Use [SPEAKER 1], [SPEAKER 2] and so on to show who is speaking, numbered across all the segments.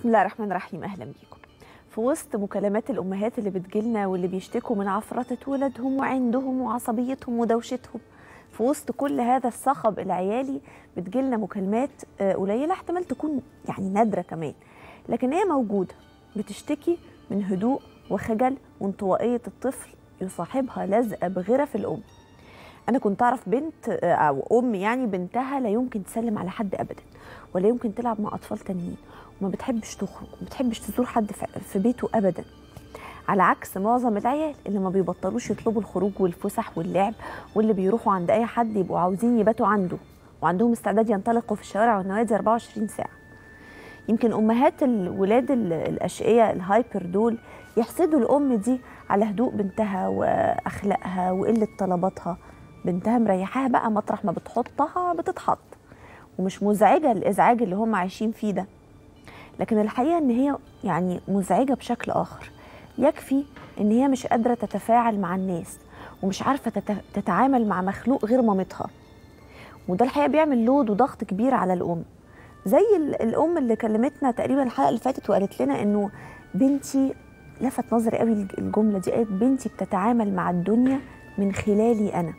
[SPEAKER 1] بسم الله الرحمن الرحيم اهلا بيكم في وسط مكالمات الامهات اللي بتجيلنا واللي بيشتكوا من عفرطه ولادهم وعندهم وعصبيتهم ودوشتهم في وسط كل هذا الصخب العيالي بتجيلنا مكالمات آه، قليله احتمال تكون يعني نادره كمان لكن هي موجوده بتشتكي من هدوء وخجل وانطوائيه الطفل يصاحبها لزقه بغرف الام انا كنت اعرف بنت آه، او ام يعني بنتها لا يمكن تسلم على حد ابدا ولا يمكن تلعب مع اطفال تانيين وما بتحبش تخرج وما بتحبش تزور حد في- في بيته ابدا على عكس معظم العيال اللي ما بيبطلوش يطلبوا الخروج والفسح واللعب واللي بيروحوا عند اي حد يبقوا عاوزين يباتوا عنده وعندهم استعداد ينطلقوا في الشوارع والنوادي 24 ساعه يمكن امهات الولاد ال- الاشقياء الهايبر دول يحسدوا الام دي على هدوء بنتها واخلاقها وقله طلباتها بنتها مريحاها بقى مطرح ما بتحطها بتتحط ومش مزعجه الازعاج اللي هم عايشين فيه ده لكن الحقيقه ان هي يعني مزعجه بشكل اخر يكفي ان هي مش قادره تتفاعل مع الناس ومش عارفه تت- تتعامل مع مخلوق غير مامتها وده الحقيقه بيعمل لود وضغط كبير على الام زي ال- الام اللي كلمتنا تقريبا الحلقه اللي فاتت وقالت لنا انه بنتي لفت نظري قوي الج- الجمله دي قالت بنتي بتتعامل مع الدنيا من خلالي انا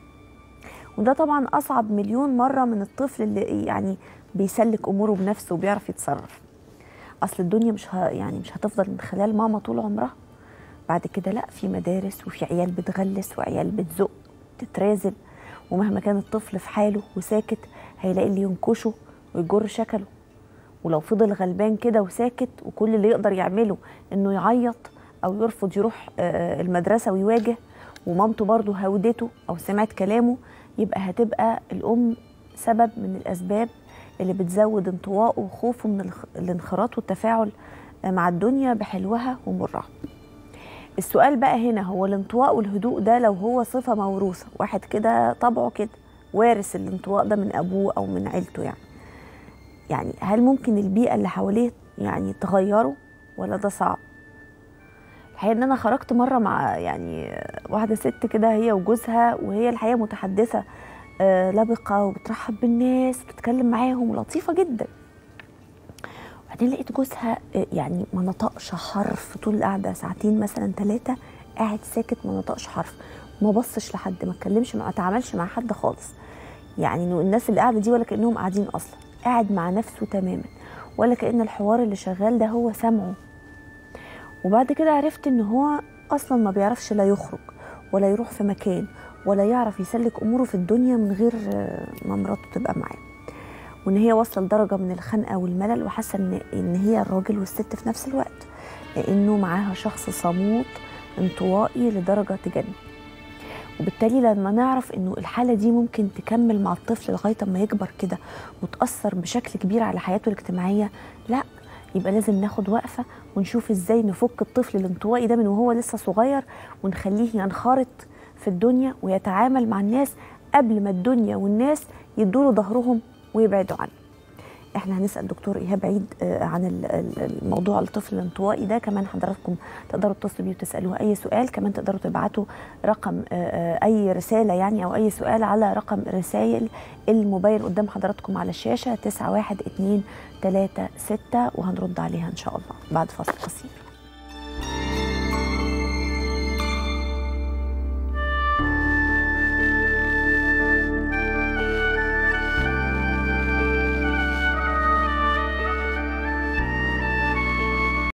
[SPEAKER 1] وده طبعا اصعب مليون مره من الطفل اللي يعني بيسلك اموره بنفسه وبيعرف يتصرف اصل الدنيا مش ه... يعني مش هتفضل من خلال ماما طول عمرها بعد كده لا في مدارس وفي عيال بتغلس وعيال بتزق تترازل ومهما كان الطفل في حاله وساكت هيلاقي اللي ينكشه ويجر شكله ولو فضل غلبان كده وساكت وكل اللي يقدر يعمله انه يعيط او يرفض يروح آه، المدرسه ويواجه ومامته برضه هودته او سمعت كلامه يبقى هتبقى الام سبب من الاسباب اللي بتزود انطواءه وخوفه من الخ- الانخراط والتفاعل آه، مع الدنيا بحلوها ومرها السؤال بقى هنا هو الانطواء والهدوء ده لو هو صفة موروثة واحد كده طبعه كده وارث الانطواء ده من أبوه أو من عيلته يعني يعني هل ممكن البيئة اللي حواليه يعني تغيره ولا ده صعب الحقيقة ان انا خرجت مرة مع يعني واحدة ست كده هي وجوزها وهي الحقيقة متحدثة آه، لبقة وبترحب بالناس وبتتكلم معاهم ولطيفة جدا وبعدين لقيت جوزها آه، يعني ما نطقش حرف طول القعدة ساعتين مثلا ثلاثة قاعد ساكت ما نطقش حرف ما بصش لحد ما اتكلمش ما اتعاملش مع حد خالص يعني انه الناس اللي قاعده دي ولا كانهم قاعدين اصلا قاعد مع نفسه تماما ولا كان الحوار اللي شغال ده هو سامعه وبعد كده عرفت ان هو اصلا ما بيعرفش لا يخرج ولا يروح في مكان ولا يعرف يسلك اموره في الدنيا من غير آه، ما مراته تبقى معاه وان هي واصله لدرجه من الخنقه والملل وحاسه ان ان هي الراجل والست في نفس الوقت لانه معاها شخص صمود انطوائي لدرجه تجنن وبالتالي لما نعرف انه الحاله دي ممكن تكمل مع الطفل لغايه ما يكبر كده وتاثر بشكل كبير على حياته الاجتماعيه لا يبقى لازم ناخد وقفه ونشوف ازاي نفك الطفل الانطوائي ده من وهو لسه صغير ونخليه ينخرط في الدنيا ويتعامل مع الناس قبل ما الدنيا والناس يدوا ظهرهم ويبعدوا عنه احنا هنسال دكتور ايهاب عيد آه، عن ال- ال- الموضوع الطفل الانطوائي ده كمان حضراتكم تقدروا تتصلوا بيه وتسالوه اي سؤال كمان تقدروا تبعتوا رقم آه، آه، اي رساله يعني او اي سؤال على رقم رسائل الموبايل قدام حضراتكم على الشاشه 91236 وهنرد عليها ان شاء الله بعد فاصل قصير